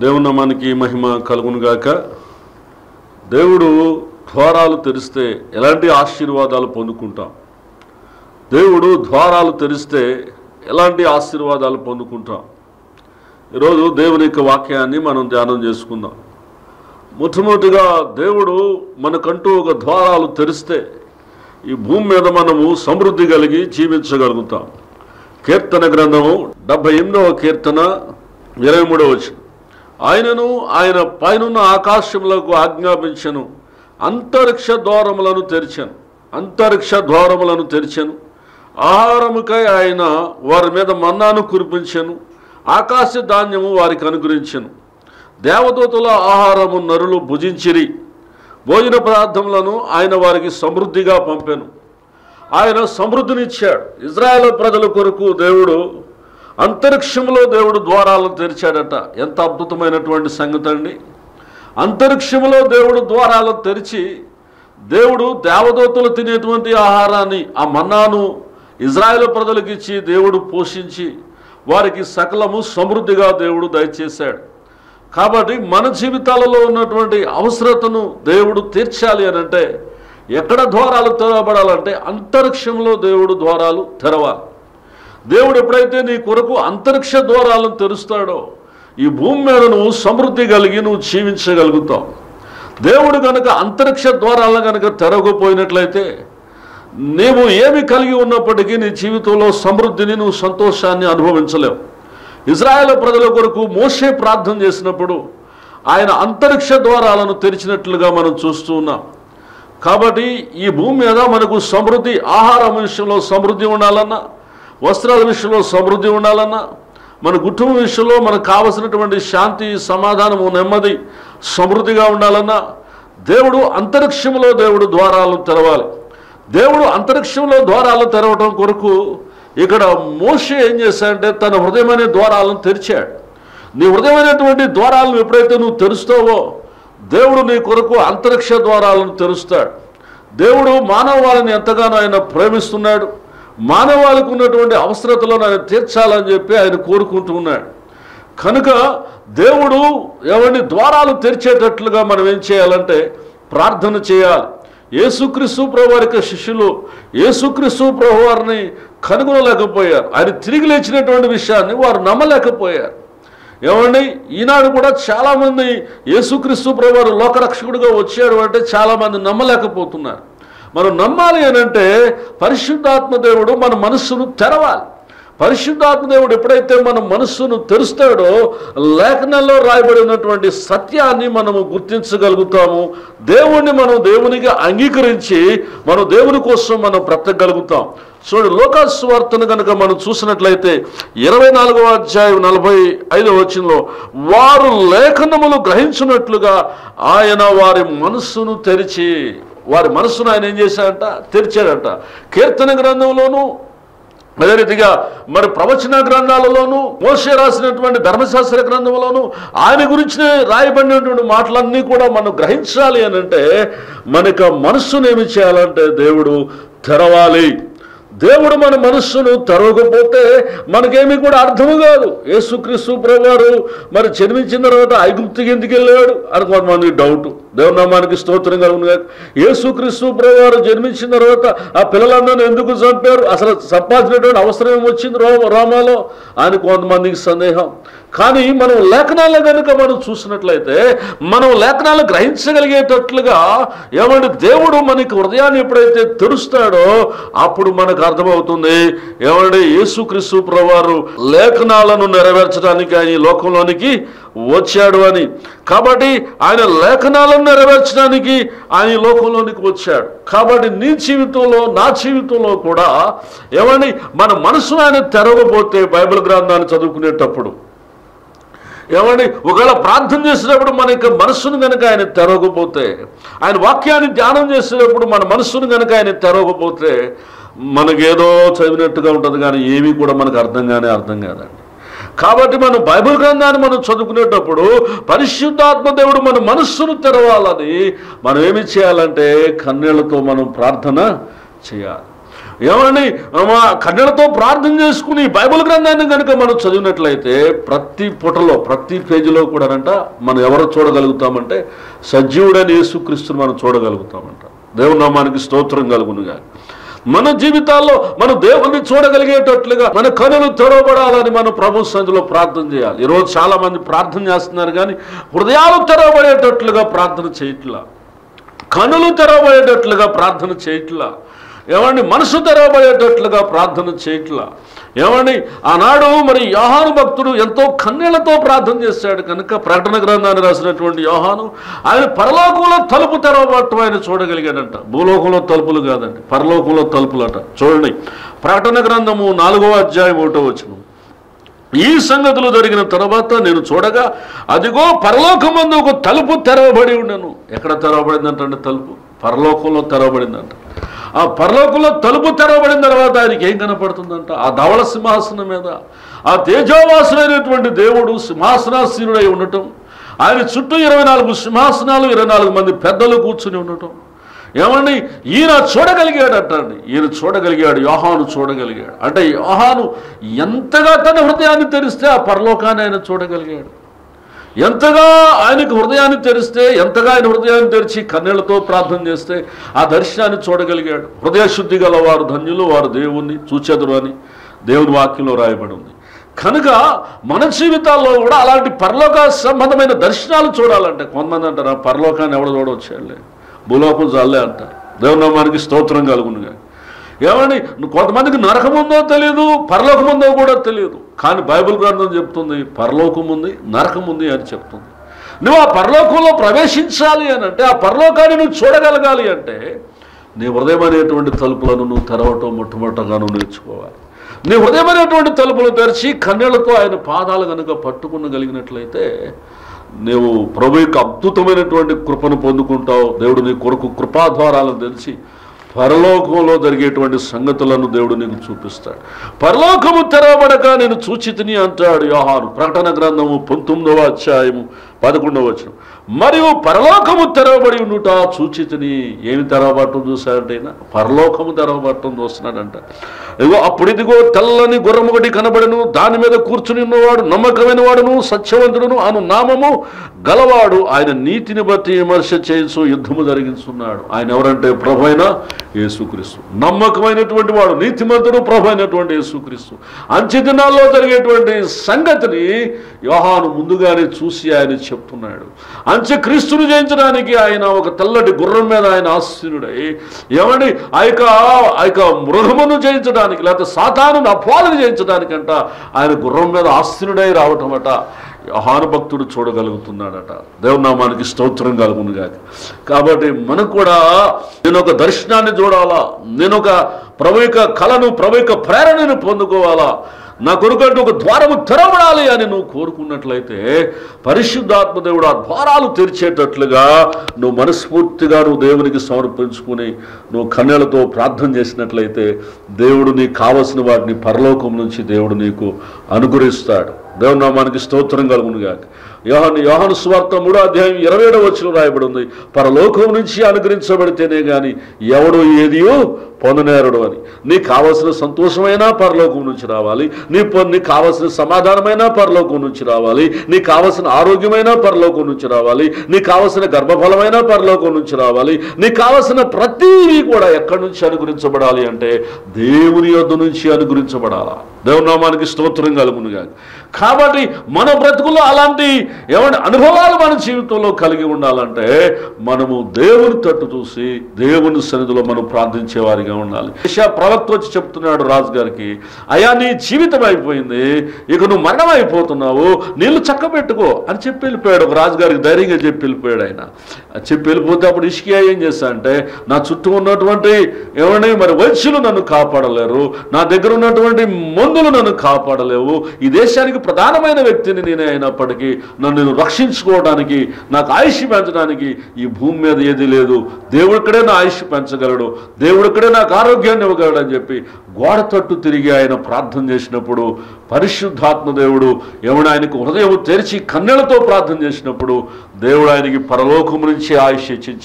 దేవుని నామానికి మహిమ కలుగును గాక దేవుడు ద్వారాలు తెరిస్తే ఎలాంటి ఆశీర్వాదాలు పొందుకుంటాం దేవుడు ద్వారాలు తెరిస్తే ఎలాంటి ఆశీర్వాదాలు పొందుకుంటాం ఈరోజు దేవుని యొక్క వాక్యాన్ని మనం ధ్యానం చేసుకుందాం మొట్టమొదటిగా దేవుడు మనకంటూ ఒక ద్వారాలు తెరిస్తే ఈ భూమి మీద మనము సమృద్ధి కలిగి జీవించగలుగుతాం కీర్తన గ్రంథము డెబ్బై ఎనిమిదవ కీర్తన ఇరవై మూడవ వచ్చిన ఆయనను ఆయన పైనున్న ఆకాశములకు ఆజ్ఞాపించను అంతరిక్ష ద్వారములను తెరిచాను అంతరిక్ష ద్వారములను తెరిచాను ఆహారముకై ఆయన వారి మీద మన్నాను కురిపించాను ఆకాశ ధాన్యము వారికి అనుగ్రహించను దేవదూతల ఆహారము నరులు భుజించిరి భోజన పదార్థములను ఆయన వారికి సమృద్ధిగా పంపాను ఆయన సమృద్ధినిచ్చాడు ఇజ్రాయేల్ ప్రజల కొరకు దేవుడు అంతరిక్షంలో దేవుడు ద్వారాలను తెరిచాడట ఎంత అద్భుతమైనటువంటి సంగతి అండి అంతరిక్షంలో దేవుడు ద్వారాలను తెరిచి దేవుడు దేవదూతలు తినేటువంటి ఆహారాన్ని ఆ మన్నాను ఇజ్రాయేల్ ప్రజలకు ఇచ్చి దేవుడు పోషించి వారికి సకలము సమృద్ధిగా దేవుడు దయచేశాడు కాబట్టి మన జీవితాలలో ఉన్నటువంటి అవసరతను దేవుడు తీర్చాలి అని అంటే ఎక్కడ ద్వారాలు తెరవబడాలంటే అంతరిక్షంలో దేవుడు ద్వారాలు తెరవాలి దేవుడు ఎప్పుడైతే నీ కొరకు అంతరిక్ష ద్వారాలను తెరుస్తాడో ఈ భూమి మీద నువ్వు సమృద్ధి కలిగి నువ్వు జీవించగలుగుతావు దేవుడు కనుక అంతరిక్ష ద్వారాలను కనుక తెరవకపోయినట్లయితే నీవు ఏమి కలిగి ఉన్నప్పటికీ నీ జీవితంలో సమృద్ధిని నువ్వు సంతోషాన్ని అనుభవించలేవు ఇజ్రాయేల్ ప్రజల కొరకు మోసే ప్రార్థన చేసినప్పుడు ఆయన అంతరిక్ష ద్వారాలను తెరిచినట్లుగా మనం చూస్తూ ఉన్నాం కాబట్టి ఈ భూమి మీద మనకు సమృద్ధి ఆహారం విషయంలో సమృద్ధి ఉండాలన్నా వస్త్రాల విషయంలో సమృద్ధి ఉండాలన్నా మన కుటుంబ విషయంలో మనకు కావలసినటువంటి శాంతి సమాధానము నెమ్మది సమృద్ధిగా ఉండాలన్నా దేవుడు అంతరిక్షంలో దేవుడు ద్వారాలను తెరవాలి దేవుడు అంతరిక్షంలో ద్వారాలు తెరవటం కొరకు ఇక్కడ మోషే ఏం చేశాడంటే తన హృదయమైన ద్వారాలను తెరిచాడు నీ హృదయమైనటువంటి ద్వారాలను ఎప్పుడైతే నువ్వు తెరుస్తావో దేవుడు నీ కొరకు అంతరిక్ష ద్వారాలను తెరుస్తాడు దేవుడు మానవాళిని ఎంతగానో ఆయన ప్రేమిస్తున్నాడు మానవాళికి ఉన్నటువంటి అవసరతలను ఆయన తీర్చాలని చెప్పి ఆయన కోరుకుంటూ ఉన్నాడు కనుక దేవుడు ఎవరిని ద్వారాలు తెరిచేటట్లుగా మనం ఏం చేయాలంటే ప్రార్థన చేయాలి యేసుక్రీస్తు ప్రభు వారి యొక్క శిష్యులు యేసుక్రీస్తు ప్రభు వారిని కనుగొనలేకపోయారు ఆయన తిరిగి లేచినటువంటి విషయాన్ని వారు నమ్మలేకపోయారు ఏమండి ఈనాడు కూడా చాలామంది యేసుక్రీస్తు ప్రభు వారు లోకరక్షకుడిగా వచ్చాడు అంటే చాలామంది నమ్మలేకపోతున్నారు మనం నమ్మాలి అని అంటే పరిశుద్ధాత్మ దేవుడు మన మనస్సును తెరవాలి పరిశుద్ధాత్మ దేవుడు ఎప్పుడైతే మన మనస్సును తెరుస్తాడో లేఖనంలో రాయబడి ఉన్నటువంటి సత్యాన్ని మనము గుర్తించగలుగుతాము దేవుణ్ణి మనం దేవునిగా అంగీకరించి మనం దేవుని కోసం మనం బ్రతకగలుగుతాం చూడండి లోకాస్వార్తను కనుక మనం చూసినట్లయితే ఇరవై నాలుగవ అధ్యాయం నలభై ఐదవ వచనంలో వారు లేఖనములు గ్రహించినట్లుగా ఆయన వారి మనస్సును తెరిచి వారి మనస్సును ఆయన ఏం చేశాడంట తెరిచాడంట కీర్తన గ్రంథంలోనూ అదే రీతిగా మరి ప్రవచన గ్రంథాలలోనూ మోసే రాసినటువంటి ధర్మశాస్త్ర గ్రంథంలోనూ ఆయన గురించి రాయబడినటువంటి మాటలన్నీ కూడా మనం గ్రహించాలి అని అంటే మనకు మనస్సును ఏమి చేయాలంటే దేవుడు తెరవాలి దేవుడు మన మనస్సును తెరవకపోతే మనకేమీ కూడా అర్థము కాదు యేసుక్రీస్తు ప్రభువారు మరి జన్మించిన తర్వాత ఐగుప్తికి ఎందుకు వెళ్ళాడు అని కొంతమంది డౌట్ దేవనామానికి స్తోత్రం కలుగును యేసుక్రీస్తు ప్రభువారు జన్మించిన తర్వాత ఆ పిల్లలందరినీ ఎందుకు చంపారు అసలు సంపాదించినటువంటి అవసరం ఏమొచ్చింది రో రోమాలో అని కొంతమందికి సందేహం కానీ మనం లేఖనాలను కనుక మనం చూసినట్లయితే మనం లేఖనాలు గ్రహించగలిగేటట్లుగా ఏమంటే దేవుడు మనకి హృదయాన్ని ఎప్పుడైతే తెరుస్తాడో అప్పుడు మనకు అర్థమవుతుంది ఏమంటే యేసుక్రీస్తు ప్రవారు లేఖనాలను నెరవేర్చడానికి ఆయన ఈ లోకంలోనికి వచ్చాడు అని కాబట్టి ఆయన లేఖనాలను నెరవేర్చడానికి ఆయన ఈ లోకంలోనికి వచ్చాడు కాబట్టి నీ జీవితంలో నా జీవితంలో కూడా ఏమని మన మనసును ఆయన తెరవకపోతే బైబిల్ గ్రంథాన్ని చదువుకునేటప్పుడు ఏమండి ఒకవేళ ప్రార్థన చేసేటప్పుడు మన యొక్క మనస్సును కనుక ఆయన తెరవకపోతే ఆయన వాక్యాన్ని ధ్యానం చేసేటప్పుడు మన మనస్సును కనుక ఆయన తెరవకపోతే మనకేదో చదివినట్టుగా ఉంటుంది కానీ ఏమీ కూడా మనకు అర్థం కానీ అర్థం కాదండి కాబట్టి మనం బైబిల్ గ్రంథాన్ని మనం చదువుకునేటప్పుడు పరిశుద్ధాత్మ దేవుడు మన మనస్సును తెరవాలని మనం ఏమి చేయాలంటే కన్నీళ్లతో మనం ప్రార్థన చేయాలి ఏమని మా కన్నెలతో ప్రార్థన చేసుకుని బైబిల్ గ్రంథాన్ని కనుక మనం చదివినట్లయితే ప్రతి పుటలో ప్రతి పేజీలో కూడానంట మనం ఎవరు చూడగలుగుతామంటే సజీవుడని యేసుక్రీస్తుని మనం చూడగలుగుతామంట దేవుని నామానికి స్తోత్రం కలుగునుగా మన జీవితాల్లో మనం దేవుణ్ణి చూడగలిగేటట్లుగా మన కనులు తెరవబడాలని మనం ప్రభు సంధిలో ప్రార్థన చేయాలి ఈరోజు చాలా మంది ప్రార్థన చేస్తున్నారు కానీ హృదయాలు తెరవబడేటట్లుగా ప్రార్థన చేయట్లా కనులు తెరవబడేటట్లుగా ప్రార్థన చేయట్లా ఏమండి మనసు తెరవబడేటట్లుగా ప్రార్థన చేయట్లా ఏమండి ఆనాడు మరి యోహాను భక్తుడు ఎంతో కన్నీళ్లతో ప్రార్థన చేశాడు కనుక ప్రకటన గ్రంథాన్ని రాసినటువంటి యోహాను ఆయన పరలోకంలో తలుపు తెరవబట్టం ఆయన చూడగలిగాడంట భూలోకంలో తలుపులు కాదండి పరలోకంలో తలుపులట చూడండి ప్రకటన గ్రంథము నాలుగో అధ్యాయం ఒకటో వచ్చిన ఈ సంగతులు జరిగిన తర్వాత నేను చూడగా అదిగో పరలోకమందు ఒక తలుపు తెరవబడి ఉండను ఎక్కడ తెరవబడిందంటే తలుపు పరలోకంలో తెరవబడిందంట ఆ పరలోకంలో తలుపు తెరవబడిన తర్వాత ఆయనకి ఏం కనపడుతుందంట ఆ ధవళ సింహాసనం మీద ఆ తేజోవాసులైనటువంటి దేవుడు సింహాసనాసీనుడై ఉండటం ఆయన చుట్టూ ఇరవై నాలుగు సింహాసనాలు ఇరవై నాలుగు మంది పెద్దలు కూర్చుని ఉండటం ఏమండి ఈయన చూడగలిగాడటండి ఈయన చూడగలిగాడు యోహాను చూడగలిగాడు అంటే యోహాను ఎంతగా తన హృదయాన్ని తెరిస్తే ఆ పరలోకాన్ని ఆయన చూడగలిగాడు ఎంతగా ఆయనకు హృదయాన్ని తెరిస్తే ఎంతగా ఆయన హృదయాన్ని తెరిచి కన్నీళ్లతో ప్రార్థన చేస్తే ఆ దర్శనాన్ని చూడగలిగాడు హృదయ శుద్ధి గల వారు ధన్యులు వారు దేవుణ్ణి చూచెదరు అని దేవుని వాక్యంలో రాయబడి ఉంది కనుక మన జీవితాల్లో కూడా అలాంటి పరలోక సంబంధమైన దర్శనాలు చూడాలంటే కొంతమంది అంటారు "ఆ పరలోకాన్ని ఎవడ చూడవచ్చాడులే భూలోకం చాలే అంటారు దేవుని నామానికి స్తోత్రం కలుగునుగా ఏమండి కొంతమందికి నరకం ఉందో తెలియదు పరలోకం ఉందో కూడా తెలియదు కానీ బైబిల్ గ్రంథం చెప్తుంది పరలోకం ఉంది నరకం ఉంది అని చెప్తుంది నువ్వు ఆ పరలోకంలో ప్రవేశించాలి అని అంటే ఆ పరలోకాన్ని నువ్వు చూడగలగాలి అంటే నీ హృదయం అనేటువంటి తలుపులను నువ్వు తెరవటం మొట్టమొదటగా నువ్వు నేర్చుకోవాలి నీ హృదయం అనేటువంటి తలుపులు తెరిచి కన్నీళ్లతో ఆయన పాదాలు కనుక పట్టుకునగలిగినట్లయితే నీవు ప్రభు యొక్క అద్భుతమైనటువంటి కృపను పొందుకుంటావు దేవుడు నీ కొరకు కృపాద్వారాలను తెలిసి పరలోకంలో జరిగేటువంటి సంగతులను దేవుడు నీకు చూపిస్తాడు పరలోకము తెరవబడక నేను చూచితిని అంటాడు యోహాను ప్రకటన గ్రంథము పంతొమ్మిదవ అధ్యాయము పదకొండవ వచనం మరియు పరలోకము తెరవబడి ఉండుట చూచితిని ఏమి తెరవబట్టం చూశాడంటే ఈయన? పరలోకము తెరవబట్టం చూస్తున్నాడంట ఇదిగో అప్పుడు ఇదిగో తెల్లని గుర్రము ఒకటి కనబడను దాని మీద కూర్చుని ఉన్నవాడు నమ్మకమైన వాడును సత్యవంతుడును అను నామము గలవాడు ఆయన నీతిని బట్టి విమర్శ చేయించు యుద్ధము జరిగించున్నాడు ఆయన ఎవరంటే ప్రభు అయిన యేసుక్రీస్తు నమ్మకమైనటువంటి వాడు నీతిమంతుడు ప్రభు అయినటువంటి యేసుక్రీస్తు అంచె దినాల్లో జరిగేటువంటి సంగతిని యోహాను ముందుగానే చూసి ఆయన చెప్తున్నాడు అంత్యక్రీస్తును జయించడానికి ఆయన ఒక తెల్లటి గుర్రం మీద ఆయన ఆశీనుడై ఏమండి ఆ యొక్క ఆ యొక్క మృగమును జయించడానికి లేకపోతే సాతాను అపోలను జయించడానికంట ఆయన గుర్రం మీద ఆశీనుడై రావటం అట యోహాను భక్తుడు చూడగలుగుతున్నాడట దేవనామానికి స్తోత్రం కలుగునుగాక కాబట్టి మనకు కూడా నేను ఒక దర్శనాన్ని చూడాలా నేను ఒక ప్రభు యొక్క కళను ప్రభు యొక్క ప్రేరణను పొందుకోవాలా నా కొడుకంటూ ఒక ద్వారము తెరవడాలి అని నువ్వు కోరుకున్నట్లయితే పరిశుద్ధాత్మ దేవుడు ఆ ద్వారాలు తెరిచేటట్లుగా నువ్వు మనస్ఫూర్తిగా నువ్వు దేవునికి సమర్పించుకుని నువ్వు కన్యలతో ప్రార్థన చేసినట్లయితే దేవుడు నీకు కావలసిన వాటిని పరలోకం నుంచి దేవుడు నీకు అనుగ్రహిస్తాడు దేవుని నామానికి స్తోత్రం కలుగునుగాక యోహాను యోహాను స్వార్థ మూడో అధ్యాయం ఇరవై ఏడవ వచ్చిన రాయబడి ఉంది పరలోకం నుంచి అనుగ్రహించబడితేనే గాని ఎవడు ఏదియో పొందనేరడు అని నీకు కావలసిన సంతోషమైన పరలోకం నుంచి రావాలి నీ పొ- నీకు కావలసిన సమాధానమైన పరలోకం నుంచి రావాలి నీకు కావలసిన ఆరోగ్యమైన పరలోకం నుంచి రావాలి నీకు కావలసిన గర్భఫలమైన పరలోకం నుంచి రావాలి నీకు కావలసిన ప్రతిదీ కూడా ఎక్కడి నుంచి అనుగ్రహించబడాలి అంటే దేవుని యొద్ద నుంచి అనుగ్రహించబడాలా దేవునామానికి స్తోత్రం కలుగునుగా కాబట్టి మన బ్రతుకులో అలాంటి ఏమంటే అనుభవాలు మన జీవితంలో కలిగి ఉండాలంటే మనము దేవుని తట్టు చూసి దేవుని సన్నిధిలో మనం ప్రార్థించే వారిగా ఉండాలి యెషయా ప్రవక్త వచ్చి చెప్తున్నాడు రాజు గారికి అయా నీ జీవితం అయిపోయింది ఇక నువ్వు మరణం అయిపోతున్నావు నీళ్ళు చక్కబెట్టుకో అని చెప్పి వెళ్ళిపోయాడు ఒక రాజుగారికి ధైర్యంగా చెప్పి వెళ్ళిపోయాడు ఆయన అది చెప్పి వెళ్ళిపోతే అప్పుడు ఇష్కియా ఏం చేశా అంటే నా చుట్టూ ఉన్నటువంటి ఏమంటే మరి వైశ్యులు నన్ను కాపాడలేరు నా దగ్గర ఉన్నటువంటి మందులు నన్ను కాపాడలేవు ఈ దేశానికి ప్రధానమైన వ్యక్తిని నేనే అయినప్పటికీ నన్ను నేను రక్షించుకోవడానికి నాకు ఆయుష్ పెంచడానికి ఈ భూమి మీద ఏది లేదు దేవుడిక్కడే నా ఆయుష్ పెంచగలడు దేవుడిక్కడే నాకు ఆరోగ్యాన్ని ఇవ్వగలడు అని చెప్పి గోడ తట్టు తిరిగి ఆయన ప్రార్థన చేసినప్పుడు పరిశుద్ధాత్మ దేవుడు ఎవడు ఆయనకు హృదయం తెరిచి కన్నెలతో ప్రార్థన చేసినప్పుడు దేవుడు ఆయనకి పరలోకం నుంచి ఆయుష్ ఇచ్చించాడు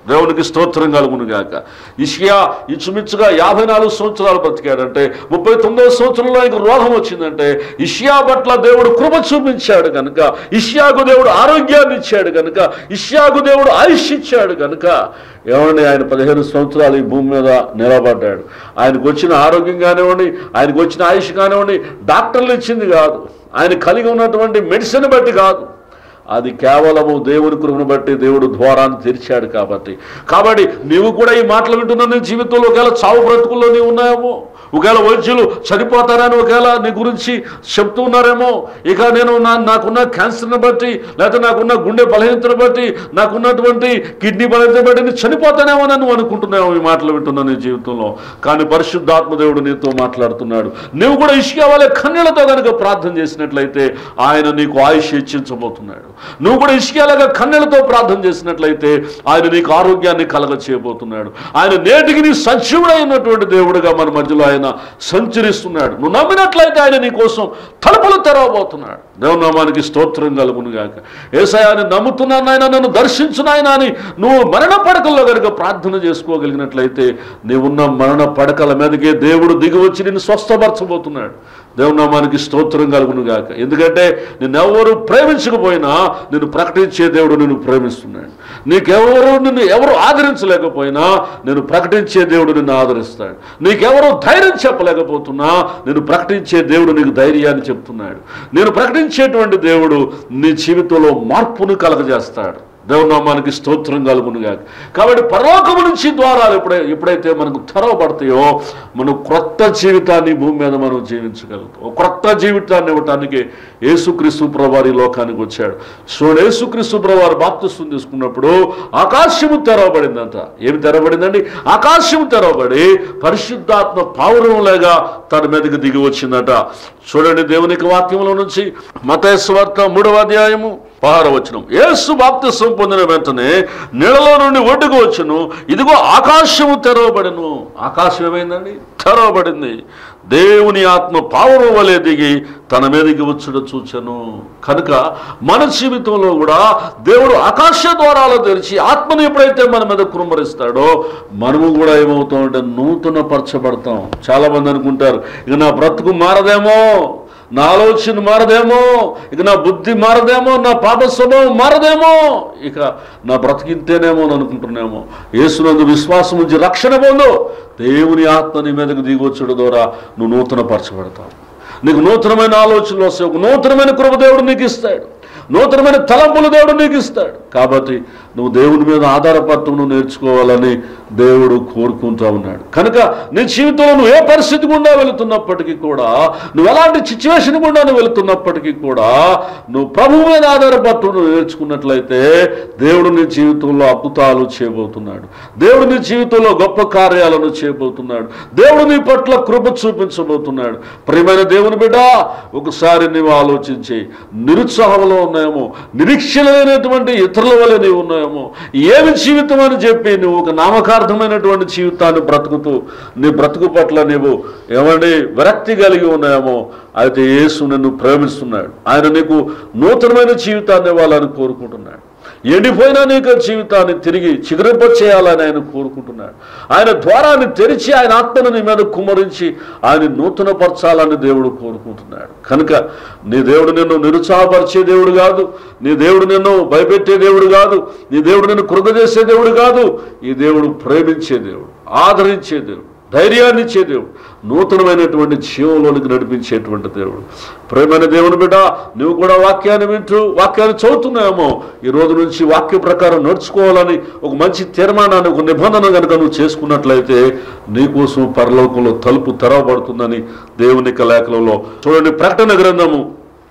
దేవునికి స్తోత్రం కలుగును గాక ఇషియా ఇంచుమించుగా యాభై నాలుగు సంవత్సరాలు బ్రతికాడంటే ముప్పై తొమ్మిదవ సంవత్సరంలో ఆయనకు రోగం వచ్చిందంటే ఇషియా పట్ల దేవుడు కృప చూపించాడు కనుక ఇషియాకు దేవుడు ఆరోగ్యాన్ని ఇచ్చాడు కనుక ఇషియాకు దేవుడు ఆయుష్ ఇచ్చాడు కనుక ఏమండి ఆయన పదిహేను సంవత్సరాలు ఈ భూమి మీద నిలబడ్డాడు ఆయనకు వచ్చిన ఆరోగ్యం కానివ్వండి ఆయనకు వచ్చిన ఆయుష్ కానివ్వండి డాక్టర్లు ఇచ్చింది కాదు ఆయన కలిగి ఉన్నటువంటి మెడిసిన్ బట్టి కాదు అది కేవలము దేవుని కృపను బట్టి దేవుడు ద్వారాన్ని తెరిచాడు కాబట్టి కాబట్టి నీవు కూడా ఈ మాటలు వింటున్న నీ జీవితంలో ఒకవేళ చావు బ్రతుకుల్లో నీవు ఉన్నాయేమో ఒకవేళ వైద్యులు చనిపోతారని ఒకవేళ నీ గురించి చెప్తూ ఉన్నారేమో ఇక నేను నా నాకున్న క్యాన్సర్ని బట్టి లేకపోతే నాకున్న గుండె బలహీనతను బట్టి నాకున్నటువంటి కిడ్నీ బలహీనత బట్టి నేను చనిపోతానేమో అని నువ్వు అనుకుంటున్నావు ఈ మాటలు వింటున్నా నీ జీవితంలో కానీ పరిశుద్ధాత్మ దేవుడు నీతో మాట్లాడుతున్నాడు నువ్వు కూడా ఇసుక వాళ్ళ కన్నీళ్లతో కనుక ప్రార్థన చేసినట్లయితే ఆయన నీకు ఆయుష్ ఇచ్చించబోతున్నాడు నువ్వు కూడా ఇసుకేలాగా కన్నెలతో ప్రార్థన చేసినట్లయితే ఆయన నీకు ఆరోగ్యాన్ని కలగ చేయబోతున్నాడు ఆయన నేటికి నీ సజీవుడైనటువంటి దేవుడుగా మన మధ్యలో ఆయన సంచరిస్తున్నాడు నువ్వు నమ్మినట్లయితే ఆయన నీ కోసం తలుపులు తెరవబోతున్నాడు దేవుని నామానికి స్తోత్రం కలుగును గాక ఏసయాన్ని నమ్ముతున్నాను నాయన నన్ను దర్శించు నాయన అని నువ్వు మరణ పడకల్లో కనుక ప్రార్థన చేసుకోగలిగినట్లయితే నీవున్న మరణ పడకల మీదకే దేవుడు దిగి వచ్చి నిన్ను స్వస్థపరచబోతున్నాడు దేవుని నామానికి స్తోత్రం కలుగును గాక ఎందుకంటే నిన్నెవరు ప్రేమించకపోయినా నిన్ను ప్రకటించే దేవుడు నిన్ను ప్రేమిస్తున్నాడు నీకెవరు నిన్ను ఎవరు ఆదరించలేకపోయినా నేను ప్రకటించే దేవుడు నిన్ను ఆదరిస్తాడు నీకెవరు ధైర్యం చెప్పలేకపోతున్నా నేను ప్రకటించే దేవుడు నీకు ధైర్యాన్ని చెప్తున్నాడు నేను ప్రకటించేటువంటి దేవుడు నీ జీవితంలో మార్పును కలగజేస్తాడు దేవుని నామానికి స్తోత్రం కలుగునుగా కాబట్టి పరలోకము నుంచి ద్వారాలు ఎప్పుడై ఎప్పుడైతే మనకు తెరవబడతాయో మనం క్రొత్త జీవితాన్ని భూమి మీద మనం జీవించగలుగుతాం ఒక క్రొత్త జీవితాన్ని ఇవ్వటానికి యేసుక్రీస్తు ప్రభువారి లోకానికి వచ్చాడు చూడండి యేసుక్రీస్తు ప్రభువారు బాప్తిస్వం తీసుకున్నప్పుడు ఆకాశము తెరవబడిందంట ఏమి తెరవబడిందండి ఆకాశము తెరవబడి పరిశుద్ధాత్మ పావురంలాగా తన మీదకి దిగి వచ్చిందట చూడండి దేవునికి వాక్యంలో నుంచి మతేశ్వార్త మూడవ అధ్యాయము పహారవచనం యేసు బాప్తిస్వం పొందిన వెంటనే నీళ్ళలో నుండి ఒడ్డుకు వచ్చును ఇదిగో ఆకాశము తెరవబడను ఆకాశం ఏమైందండి తెరవబడింది దేవుని ఆత్మ పావురం వలె దిగి తన మీదకి వచ్చుడు చూచను కనుక మన జీవితంలో కూడా దేవుడు ఆకాశ ద్వారాలు తెరిచి ఆత్మను ఎప్పుడైతే మన మీద కురుమరిస్తాడో మనము కూడా ఏమవుతామంటే నూతన పరచబడతాం చాలా మంది అనుకుంటారు ఇక నా బ్రతుకు మారదేమో నా ఆలోచన మారదేమో ఇక నా బుద్ధి మారదేమో నా పాప స్వభావం మారదేమో ఇక నా బ్రతికింతేనేమో అని అనుకుంటున్నామో యేసునందు విశ్వాసం ఉంచి రక్షణ పొందు దేవుని ఆత్మ నీ మీదకు దిగొచ్చుడు ద్వారా నువ్వు నూతన పరచబడతావు నీకు నూతనమైన ఆలోచనలు వస్తాయి ఒక నూతనమైన కృప దేవుడు నీకు ఇస్తాడు నూతనమైన తలంపులు దేవుడు నీకు ఇస్తాడు కాబట్టి నువ్వు దేవుని మీద ఆధారపడటం నువ్వు నేర్చుకోవాలని దేవుడు కోరుకుంటా ఉన్నాడు కనుక నీ జీవితంలో నువ్వు ఏ పరిస్థితి గుండా వెళుతున్నప్పటికీ కూడా నువ్వు ఎలాంటి సిచ్యువేషన్ గుండా నువ్వు వెళుతున్నప్పటికీ కూడా నువ్వు ప్రభు మీద ఆధారపడటం నువ్వు నేర్చుకున్నట్లయితే దేవుడు నీ జీవితంలో అద్భుతాలు చేయబోతున్నాడు దేవుడు నీ జీవితంలో గొప్ప కార్యాలను చేయబోతున్నాడు దేవుడు నీ పట్ల కృప చూపించబోతున్నాడు ప్రియమైన దేవుని బిడ్డ ఒకసారి నీవు ఆలోచించి నిరుత్సాహంలో ఉన్నాయేమో నిరీక్షణ లేనటువంటి ఇతరుల వల్ల నీవు ఉన్నాయేమో ఏమి జీవితం అని చెప్పి నువ్వు ఒక నామకార్థమైనటువంటి జీవితాన్ని బ్రతుకుతూ నీ బ్రతుకు పట్ల నీవు ఏమండి విరక్తి కలిగి ఉన్నాయేమో అయితే యేసు నిన్ను ప్రేమిస్తున్నాడు ఆయన నీకు నూతనమైన జీవితాన్ని ఇవ్వాలని కోరుకుంటున్నాడు ఎండిపోయినా నీకు జీవితాన్ని తిరిగి చిగురింప చేయాలని ఆయన కోరుకుంటున్నాడు ఆయన ద్వారాన్ని తెరిచి ఆయన ఆత్మను నీ మీద కుమ్మరించి ఆయన నూతనపరచాలని దేవుడు కోరుకుంటున్నాడు కనుక నీ దేవుడు నిన్ను నిరుత్సాహపరిచే దేవుడు కాదు నీ దేవుడు నిన్ను భయపెట్టే దేవుడు కాదు నీ దేవుడు నిన్ను కృగజేసే దేవుడు కాదు ఈ దేవుడు ప్రేమించే దేవుడు ఆదరించే దేవుడు ధైర్యాన్ని ఇచ్చే దేవుడు నూతనమైనటువంటి జీవంలోనికి నడిపించేటువంటి దేవుడు ప్రేమైన దేవుని బిడ్డ నువ్వు కూడా వాక్యాన్ని వింటూ వాక్యాన్ని చదువుతున్నాయేమో ఈ రోజు నుంచి వాక్య ప్రకారం నడుచుకోవాలని ఒక మంచి తీర్మానాన్ని ఒక నిబంధన కనుక నువ్వు చేసుకున్నట్లయితే నీకోసం పరలోకంలో తలుపు తెరవబడుతుందని దేవుని యొక్క లేఖనంలో చూడండి ప్రకటన గ్రంథము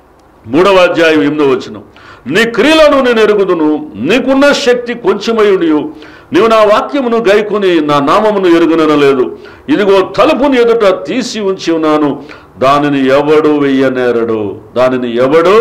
మూడవ అధ్యాయం ఎనిమిదో వచనం నీ క్రియలను నేను ఎరుగుదును నీకున్న శక్తి కొంచెమయుడియు నీవు నా వాక్యమును గైకొని నా నామమును ఎరుగుననలేదు ఇదిగో తలుపుని ఎదుట తీసి ఉంచి ఉన్నాను దానిని ఎవడు వెయ్యనేరడు దానిని ఎవడు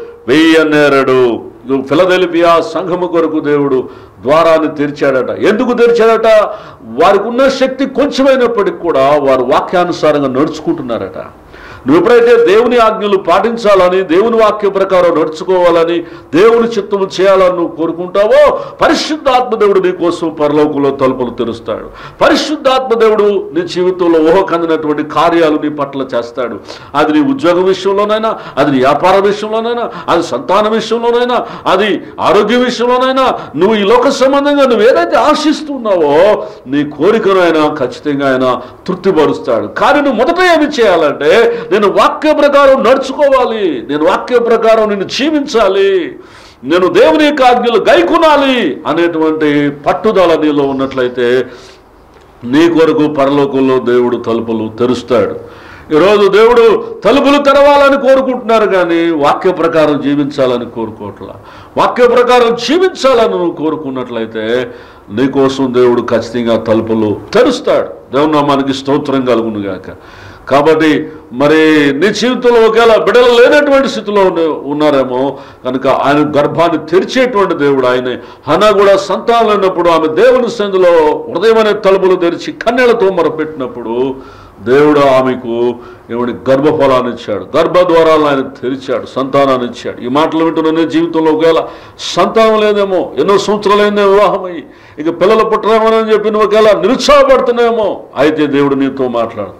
వెయ్యనేరడు ఫిలదెలిపియా సంఘము కొరకు దేవుడు ద్వారాన్ని తెరిచాడట ఎందుకు తెరిచాడట వారికి ఉన్న శక్తి కొంచెమైనప్పటికి కూడా వారు వాక్యానుసారంగా నడుచుకుంటున్నారట నువ్వు ఎప్పుడైతే దేవుని ఆజ్ఞలు పాటించాలని దేవుని వాక్య ప్రకారం నడుచుకోవాలని దేవుని చిత్తము చేయాలని నువ్వు కోరుకుంటావో పరిశుద్ధాత్మ దేవుడు నీ కోసం పరలోకంలో తలుపులు తెరుస్తాడు పరిశుద్ధాత్మ దేవుడు నీ జీవితంలో ఊహ కందినటువంటి కార్యాలు నీ పట్ల చేస్తాడు అది నీ ఉద్యోగ విషయంలోనైనా అది నీ వ్యాపార విషయంలోనైనా అది సంతాన విషయంలోనైనా అది ఆరోగ్య విషయంలోనైనా నువ్వు ఈ లోక సంబంధంగా నువ్వు ఏదైతే ఆశిస్తున్నావో నీ కోరికను ఆయన ఖచ్చితంగా ఆయన తృప్తిపరుస్తాడు కానీ నువ్వు మొదట ఏమి చేయాలంటే నేను వాక్య ప్రకారం నడుచుకోవాలి నేను వాక్య ప్రకారం నేను జీవించాలి నేను దేవుని యొక్క ఆజ్ఞలు గైకొనాలి అనేటువంటి పట్టుదల నీలో ఉన్నట్లయితే నీ కొరకు పరలోకంలో దేవుడు తలుపులు తెరుస్తాడు ఈరోజు దేవుడు తలుపులు తెరవాలని కోరుకుంటున్నారు కానీ వాక్య ప్రకారం జీవించాలని కోరుకోవట్లా వాక్య ప్రకారం జీవించాలని నువ్వు కోరుకున్నట్లయితే నీకోసం దేవుడు ఖచ్చితంగా తలుపులు తెరుస్తాడు దేవుడు నామానికి స్తోత్రం కలుగును గాక కాబట్టి మరి నీ జీవితంలో ఒకవేళ బిడలు లేనటువంటి స్థితిలో ఉన్న- ఉన్నారేమో కనుక ఆయన గర్భాన్ని తెరిచేటువంటి దేవుడు ఆయన హనా కూడా సంతానం లేనప్పుడు ఆమె దేవుని సందులో హృదయం అనే తలుపులు తెరిచి కన్నెలతో మొరపెట్టినప్పుడు దేవుడు ఆమెకు ఏమని గర్భఫలాన్ని ఇచ్చాడు గర్భద్వారాలను ఆయన తెరిచాడు సంతానాన్ని ఇచ్చాడు ఈ మాటలు వింటున్న నీ జీవితంలో ఒకవేళ సంతానం లేదేమో ఎన్నో సంవత్సరాలైందే వివాహమయ్యి ఇక పిల్లలు పుట్టరేమోనని చెప్పి నువ్వు ఒకవేళ నిరుత్సాహపడుతున్నామో అయితే దేవుడు నీతో మాట్లాడుతున్నాడు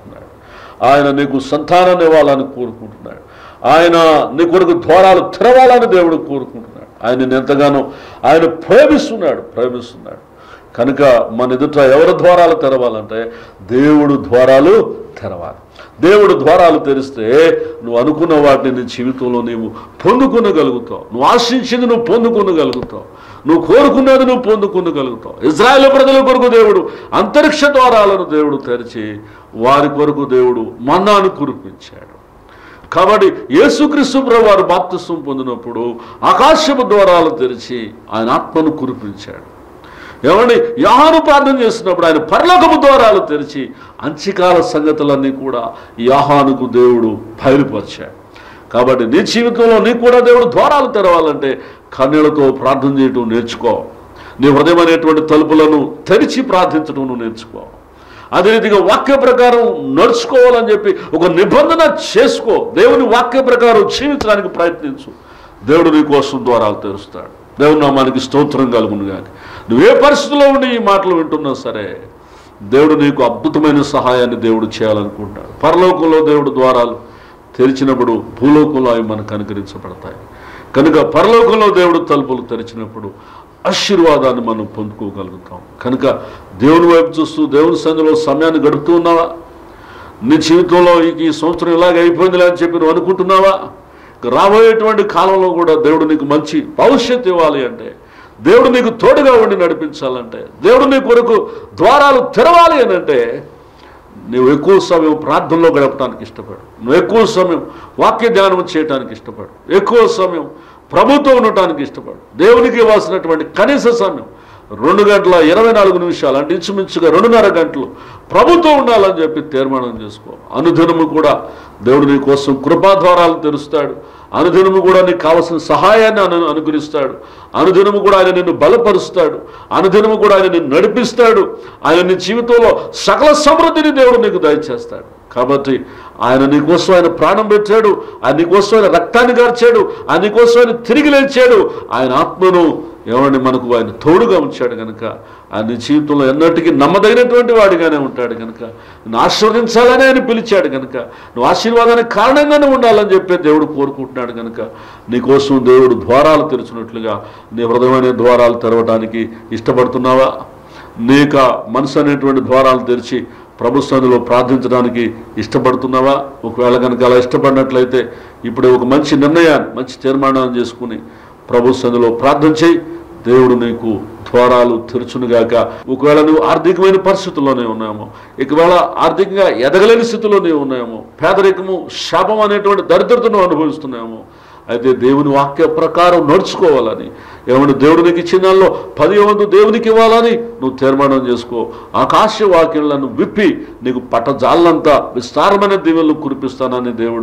ఆయన నీకు సంతానాన్ని ఇవ్వాలని కోరుకుంటున్నాడు ఆయన నీ కొరకు ద్వారాలు తెరవాలని దేవుడు కోరుకుంటున్నాడు ఆయన నిన్ను ఎంతగానో ఆయన ప్రేమిస్తున్నాడు ప్రేమిస్తున్నాడు కనుక మన ఎదుట ఎవరి ద్వారాలు తెరవాలంటే దేవుడు ద్వారాలు తెరవాలి దేవుడు ద్వారాలు తెరిస్తే నువ్వు అనుకున్న వాటిని నీ జీవితంలో నీవు పొందుకొనగలుగుతావు నువ్వు ఆశించింది నువ్వు పొందుకొనగలుగుతావు నువ్వు కోరుకున్నది నువ్వు పొందుకొనగలుగుతావు ఇజ్రాయేల్ ప్రజల కొరకు దేవుడు అంతరిక్ష ద్వారాలను దేవుడు తెరిచి వారి కొరకు దేవుడు మన్నాను కురిపించాడు కాబట్టి యేసుక్రీస్తు ప్రభు వారు బాప్తిస్వం పొందినప్పుడు ఆకాశపు ద్వారాలు తెరిచి ఆయన ఆత్మను కురిపించాడు ఏమండి యాహాను ప్రార్థన చేస్తున్నప్పుడు ఆయన పరలోకపు ద్వారాలు తెరిచి అంచికాల సంగతులన్నీ కూడా యాహానుకు దేవుడు బయలుపరిచాడు కాబట్టి నీ జీవితంలో నీకు కూడా దేవుడు ద్వారాలు తెరవాలంటే కన్నీళ్లతో ప్రార్థన చేయటం నేర్చుకో నీ హృదయం అనేటువంటి తలుపులను తెరిచి ప్రార్థించడం నువ్వు నేర్చుకో అదే రీతిగా వాక్య ప్రకారం నడుచుకోవాలని చెప్పి ఒక నిబంధన చేసుకో దేవుని వాక్య ప్రకారం జీవించడానికి ప్రయత్నించు దేవుడు నీ కోసం ద్వారాలు తెరుస్తాడు దేవుని నామానికి స్తోత్రం కలుగును కానీ నువ్వే పరిస్థితిలో ఉండి ఈ మాటలు వింటున్నా సరే దేవుడు నీకు అద్భుతమైన సహాయాన్ని దేవుడు చేయాలనుకుంటాడు పరలోకంలో దేవుడు ద్వారాలు తెరిచినప్పుడు భూలోకంలో అవి మనకు అనుకరించబడతాయి కనుక పరలోకంలో దేవుడు తలుపులు తెరిచినప్పుడు ఆశీర్వాదాన్ని మనం పొందుకోగలుగుతాం కనుక దేవుని వైపు చూస్తూ దేవుని సంధిలో సమయాన్ని గడుపుతూ ఉన్నావా నీ జీవితంలో ఇక ఈ సంవత్సరం ఇలాగ అయిపోయిందిలే అని చెప్పి నువ్వు అనుకుంటున్నావా ఇక రాబోయేటువంటి కాలంలో కూడా దేవుడు నీకు మంచి భవిష్యత్తు ఇవ్వాలి అంటే దేవుడు నీకు తోడుగా ఉండి నడిపించాలంటే దేవుడు నీ కొరకు ద్వారాలు తెరవాలి అని అంటే నువ్వు ఎక్కువ సమయం ప్రార్థనలో గడపడానికి ఇష్టపడు నువ్వు ఎక్కువ సమయం వాక్య ధ్యానం చేయడానికి ఇష్టపడు ఎక్కువ సమయం ప్రభుత్వం ఉండటానికి ఇష్టపడు దేవునికి ఇవ్వాల్సినటువంటి కనీస సమయం రెండు గంటల ఇరవై నాలుగు నిమిషాలు అంటే ఇంచుమించుగా రెండున్నర గంటలు ప్రభుత్వం ఉండాలని చెప్పి తీర్మానం చేసుకో అనుదినము కూడా దేవుడు నీ కోసం కృపాద్వారాలు తెరుస్తాడు అనుదినము కూడా నీకు కావలసిన సహాయాన్ని అను అనుగ్రహిస్తాడు అనుదినము కూడా ఆయన నిన్ను బలపరుస్తాడు అనుదినము కూడా ఆయన నిన్ను నడిపిస్తాడు ఆయన నీ జీవితంలో సకల సమృద్ధిని దేవుడు నీకు దయచేస్తాడు కాబట్టి ఆయన నీకోసం ఆయన ప్రాణం పెట్టాడు ఆయన నీకోసం ఆయన రక్తాన్ని గార్చాడు ఆయన నీకోసం ఆయన తిరిగి లేచాడు ఆయన ఆత్మను ఏమండి మనకు ఆయన తోడుగా ఉంచాడు కనుక ఆయన నీ జీవితంలో ఎన్నటికీ నమ్మదగినటువంటి వాడిగానే ఉంటాడు కనుక నువ్వు ఆశీర్వదించాలని ఆయన పిలిచాడు కనుక నువ్వు ఆశీర్వాదానికి కారణంగానే ఉండాలని చెప్పి దేవుడు కోరుకుంటున్నాడు కనుక నీకోసం దేవుడు ద్వారాలు తెరిచినట్లుగా నీ హృదయమైన ద్వారాలు తెరవడానికి ఇష్టపడుతున్నావా నీక మనసు అనేటువంటి ద్వారాలు తెరిచి ప్రభు సన్నిధిలో ప్రార్థించడానికి ఇష్టపడుతున్నావా ఒకవేళ కనుక అలా ఇష్టపడినట్లయితే ఇప్పుడు ఒక మంచి నిర్ణయాన్ని మంచి తీర్మానాన్ని చేసుకుని ప్రభు సన్నిధిలో ప్రార్థన చేయి దేవుడు నీకు ద్వారాలు తెరుచునుగాక ఒకవేళ నువ్వు ఆర్థికమైన పరిస్థితుల్లోనే ఉన్నామో ఒకవేళ ఆర్థికంగా ఎదగలేని స్థితిలోనే ఉన్నామో పేదరికము శాపం అనేటువంటి దరిద్రతను అనుభవిస్తున్నామో అయితే దేవుని వాక్య ప్రకారం నడుచుకోవాలని ఏమన్నా దేవుడు నీకు ఇచ్చిన దానిలో పది వంతు దేవునికి ఇవ్వాలని నువ్వు తీర్మానం చేసుకో ఆకాశ వాక్యాలను విప్పి నీకు పట్టజాలంతా విస్తారమైన దీవెనలు కురిపిస్తానని దేవుడు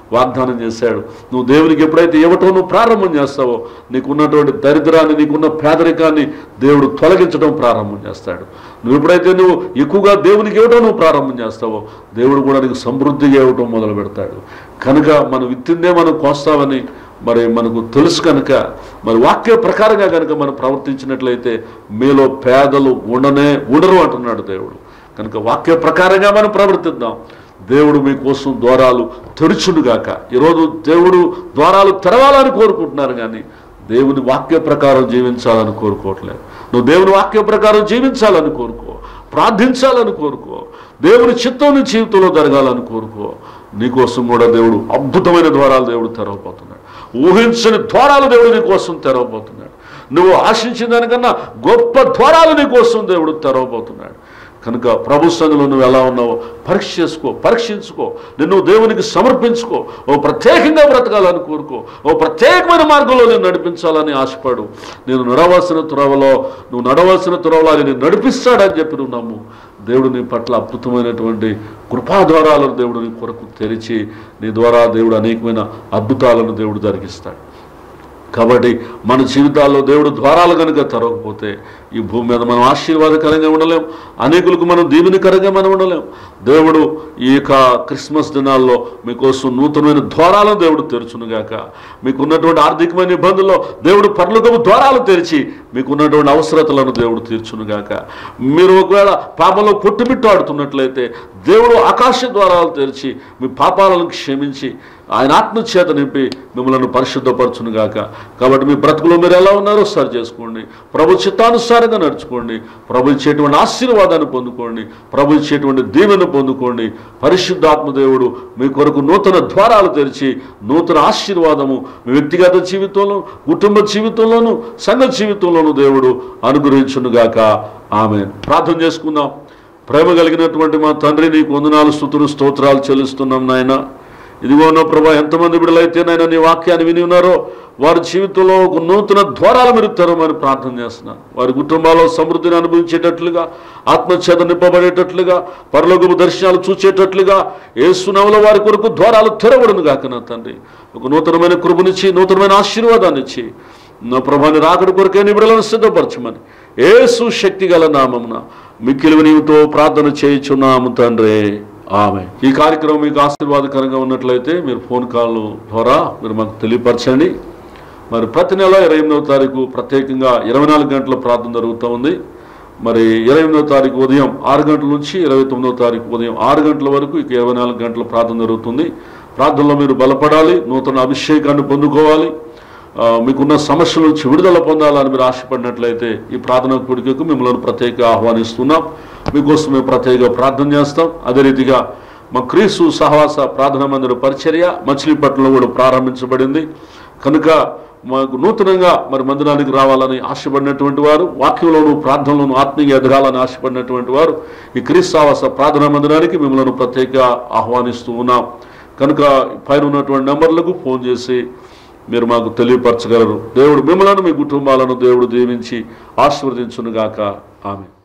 వాగ్దానం చేశాడు నువ్వు దేవునికి ఎప్పుడైతే ఇవ్వటం నువ్వు ప్రారంభం చేస్తావో నీకున్నటువంటి దరిద్రాన్ని నీకున్న పేదరికాన్ని దేవుడు తొలగించడం ప్రారంభం చేస్తాడు నువ్వు ఎప్పుడైతే నువ్వు ఎక్కువగా దేవునికి ఇవ్వటం నువ్వు ప్రారంభం చేస్తావో దేవుడు కూడా నీకు సమృద్ధిగా ఇవ్వటం మొదలు పెడతాడు కనుక మనం విత్తిందే మనం కోస్తామని మరి మనకు తెలుసు కనుక మరి వాక్య ప్రకారంగా కనుక మనం ప్రవర్తించినట్లయితే మీలో పేదలు ఉండనే ఉండరు అంటున్నాడు దేవుడు కనుక వాక్య ప్రకారంగా మనం ప్రవర్తిద్దాం దేవుడు మీకోసం ద్వారాలు తెరుచునుగాక ఈరోజు దేవుడు ద్వారాలు తెరవాలని కోరుకుంటున్నారు కానీ దేవుని వాక్య ప్రకారం జీవించాలని కోరుకోవట్లేదు నువ్వు దేవుని వాక్య ప్రకారం జీవించాలని కోరుకో ప్రార్థించాలని కోరుకో దేవుని చిత్తం నీ జీవితంలో జరగాలని కోరుకో నీకోసం కూడా దేవుడు అద్భుతమైన ద్వారాలు దేవుడు తెరవబోతున్నాడు ఊహించని ద్వారాలు దేవుడు నీ కోసం తెరవబోతున్నాడు నువ్వు ఆశించిన దానికన్నా గొప్ప ద్వారాలు నీ కోసం దేవుడు తెరవబోతున్నాడు కనుక ప్రభు సన్నిధిలో నువ్వు ఎలా ఉన్నావో పరీక్ష చేసుకో పరీక్షించుకో నిన్ను దేవునికి సమర్పించుకో ఓ ప్రత్యేకంగా బ్రతకాలని కోరుకో ఓ ప్రత్యేకమైన మార్గంలో నేను నడిపించాలని ఆశపడు నేను నడవలసిన త్రోవలో నువ్వు నడవలసిన త్రోవలో ఆయన నేను నడిపిస్తాడని చెప్పి నువ్వు నమ్ము దేవుడు నీ పట్ల అద్భుతమైనటువంటి కృపాద్వారాలను దేవుడు నీ కొరకు తెరిచి నీ ద్వారా దేవుడు అనేకమైన అద్భుతాలను దేవుడు జరిగిస్తాడు కాబట్టి మన జీవితాల్లో దేవుడు ద్వారాలు కనుక తెరవకపోతే ఈ భూమి మీద మనం ఆశీర్వాదకరంగా ఉండలేం అనేకులకు మనం దీవెనకరంగా మనం ఉండలేం దేవుడు ఈ యొక్క క్రిస్మస్ దినాల్లో మీకోసం నూతనమైన ద్వారాలను దేవుడు తెరుచునుగాక మీకున్నటువంటి ఆర్థికమైన ఇబ్బందుల్లో దేవుడు పర్లోకము ద్వారాలు తెరిచి మీకున్నటువంటి అవసరతలను దేవుడు తీర్చునుగాక మీరు ఒకవేళ పాపంలో కొట్టుమిట్టాడుతున్నట్లయితే దేవుడు ఆకాశ ద్వారాలు తెరిచి మీ పాపాలను క్షమించి ఆయన ఆత్మ చేత నింపి మిమ్మల్ని పరిశుద్ధపరచునుగాక కాబట్టి మీ బ్రతుకులో మీరు ఎలా ఉన్నారో సరి చేసుకోండి ప్రభు చిత్తానుసారంగా నడుచుకోండి ప్రభు ఇచ్చేటువంటి ఆశీర్వాదాన్ని పొందుకోండి ప్రభు ఇచ్చేటువంటి దీవెన పొందుకోండి పరిశుద్ధాత్మ దేవుడు మీ కొరకు నూతన ద్వారాలు తెరిచి నూతన ఆశీర్వాదము మీ వ్యక్తిగత జీవితంలో కుటుంబ జీవితంలోను సంఘ జీవితంలోను దేవుడు అనుగ్రహించునుగాక ఆమె ప్రార్థన చేసుకుందాం ప్రేమ కలిగినటువంటి మా తండ్రి నీకు వందనాలు స్థుతులు స్తోత్రాలు చెల్లిస్తున్నాం నాయన ఇదిగోనో ప్రభా ఎంతమంది బిడ్డలైతే నాయన నీ వాక్యాన్ని విని ఉన్నారో వారి జీవితంలో ఒక నూతన ద్వారాలు మీరు తెరవమని ప్రార్థన చేస్తున్నాను వారి కుటుంబాల్లో సమృద్ధిని అనుభవించేటట్లుగా ఆత్మచేత నింపబడేటట్లుగా పరలోకపు దర్శనాలు చూచేటట్లుగా ఏసునవల వారి కొరకు ద్వారాలు తెరవడును గాక నా తండ్రి ఒక నూతనమైన కృపనిచ్చి నూతనమైన ఆశీర్వాదాన్ని ఇచ్చి నా ప్రభాని రాకడి కొరకే నీ బిడ్డలను సిద్ధపరచమని ఏసు శక్తి గల నామమున మిక్కిలి నీవుతో ప్రార్థన చేయించున్నాము తండ్రి ఆమె ఈ కార్యక్రమం మీకు ఆశీర్వాదకరంగా ఉన్నట్లయితే మీరు ఫోన్ కాల్ ద్వారా మీరు మాకు తెలియపరచండి మరి ప్రతి నెల ఇరవై ఎనిమిదవ తారీఖు ప్రత్యేకంగా ఇరవై నాలుగు గంటల ప్రార్థన జరుగుతూ ఉంది మరి ఇరవై ఎనిమిదవ తారీఖు ఉదయం ఆరు గంటల నుంచి ఇరవై తొమ్మిదవ తారీఖు ఉదయం ఆరు గంటల వరకు ఇక ఇరవై నాలుగు గంటల ప్రార్థన జరుగుతుంది ప్రార్థనలో మీరు బలపడాలి నూతన అభిషేకాన్ని పొందుకోవాలి ఆ, మీకున్న సమస్యల నుంచి విడుదల పొందాలని మీరు ఆశపడినట్లయితే ఈ ప్రార్థన కూడికకు మిమ్మల్ని ప్రత్యేక ఆహ్వానిస్తున్నాం మీకోసం మేము ప్రత్యేక ప్రార్థన చేస్తాం అదే రీతిగా మా క్రీస్తు సహవాస ప్రార్థన మందిర పరిచర్య మచిలీపట్నంలో కూడా ప్రారంభించబడింది కనుక మాకు నూతనంగా మరి మందిరానికి రావాలని ఆశపడినటువంటి వారు వాక్యంలోను ప్రార్థనలోను ఆత్మీయ ఎదగాలని ఆశపడినటువంటి వారు ఈ క్రీస్తు సహవాస ప్రార్థనా మందిరానికి మిమ్మల్ని ప్రత్యేక ఆహ్వానిస్తూ ఉన్నాం కనుక పైన ఉన్నటువంటి నెంబర్లకు ఫోన్ చేసి మీరు మాకు తెలియపరచగలరు దేవుడు మిమ్మల్ని మీ కుటుంబాలను దేవుడు దీవించి ఆశీర్వదించునుగాక ఆమె